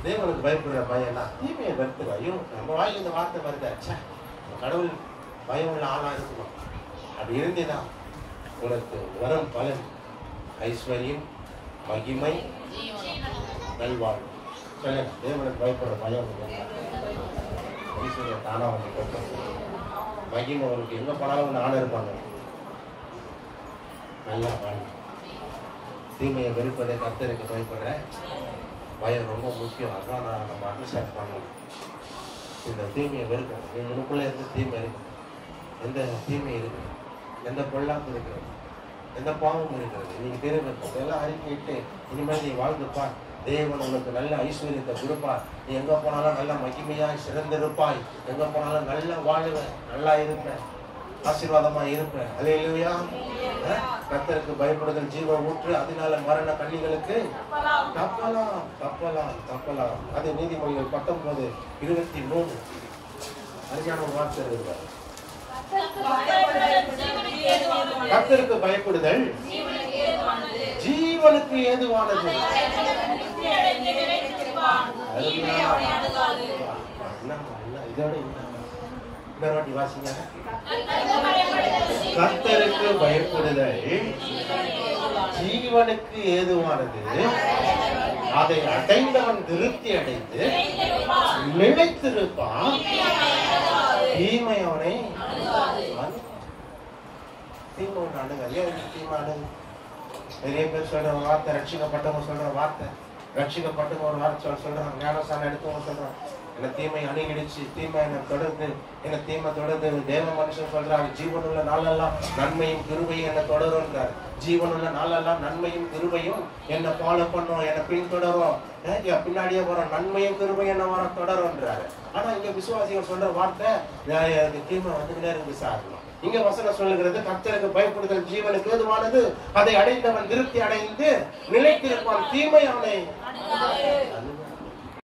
தேவனுக்கு பயப்படுற பயம்னா தீமையை வெறுத்துருவா ஐயோ நம்ம வாயில் இந்த வார்த்தை வருதா ச்சே, கடவுள் பயம் உள்ள ஆளா இருக்கணும் அப்படி இருந்தீனா உனக்கு வரும் பலன் ஐஸ்வர்யம் மகிமை நல்வாழ்வு சொல்லுங்க தேவனுக்கு பயப்படுற பயம் உனக்கு இருக்கா? ஐஸ்வர்யம் தானா வந்து கொடுக்கும் மகிமை உனக்கு எங்க போனாலும் உன்னை ஆணை இருப்பாங்க நல்லா வாழ்வு தீமையை வெறுப்பதை கர்த்தருக்கு பயப்படுற பயம் ரொம்ப முக்கியம் அதான் நான் நம்ம அண்டர்ஸ்டாண்ட் பண்ணணும் இந்த தீமையை வெறுக்கணும் உங்களுக்குள்ள எந்த தீமை இருக்கு எந்த தீமை இருக்கு எந்த பொல்லாப்பு இருக்கிறது எந்த பாவம் இருக்கிறது நீங்க தெரியும் இதெல்லாம் அறிக்கையிட்டு இனிமேல் நீ வாழ்ந்துப்பா தேவன் உனக்கு நல்ல ஐஸ்வர்யத்தை கொடுப்பார் நீ எங்க போனாலும் நல்ல மகிமையாய் சிறந்திருப்பாய் எங்க போனாலும் நல்லா வாழுவேன் நல்லா இருப்பேன் ஆசீர்வாதமா இருப்பேன் அலையிலுயா கர்த்தருக்கு பயப்படுதல் ஜீவ ஊற்று அதனால மரண கண்ணிகளுக்கு தப்பலாம் தப்பலாம் தப்பலாம் அது நீதிமொழிகள் பத்தொன்பது இருபத்தி மூணு அருமையான ஒரு வார்த்தை இருக்கிறார் கர்த்தருக்கு பயப்படுதல் ஜீவனுக்கு ஏதுவானது அருமையான என்னம்மா, என்ன, இதோட என்ன? இன்னொரு வாட்டி வாசிங்க கர்த்தருக்கு பயப்படுதல் ஜீவனுக்கு ஏதுவானது அதை அடைந்தவன் திருப்தி அடைந்து நிலைத்திருப்பான் தீமை அவனை அணு- தீமை அவனை அணுக ஏன் தீமை அணுகு நிறைய பேர் சொல்ற வார்த்தை ரட்சிக்கப்பட்டவங்க சொல்ற வார்த்தை ரட்சிக்கப்பட்டவங்க ஒரு வார்த்தை சொல்ல சொல்றாங்க ஞானசானம் எடுத்தவங்க சொல்றாங்க என்ன தீமை அணுகிடுச்சு தீமை என்னை தொடர்ந்து என்ன தீமை தொடர்ந்து தேவ மனுஷன் சொல்றாரு ஜீவனுள்ள நாளெல்லாம் நன்மையும் கிருபையும் என்ன தொடரும்ன்றார் ஜீவனுள்ள நாளெல்லாம் நன்மையும் கிருபையும் என்ன ஃபாலோ பண்ணும் என்ன பின்தொடரும் அஹ் என் பின்னாடியே வரும் நன்மையும் கிருபையும் என்ன வர தொடரும்ன்றாரு ஆனா இங்க விசுவாசிகள் சொல்ற வார்த்தை அஹ் இந்த தீமை வந்துகிட்டே இருக்கு சார் இங்க வசனம் சொல்லுகிறது கர்த்தருக்கு பயப்படுதல் ஜீவனுக்கு ஏதுவானது அதை அடைந்தவன் திருப்தி அடைந்து நிலைத்திருப்பான் தீமை அவனை அணுகாது.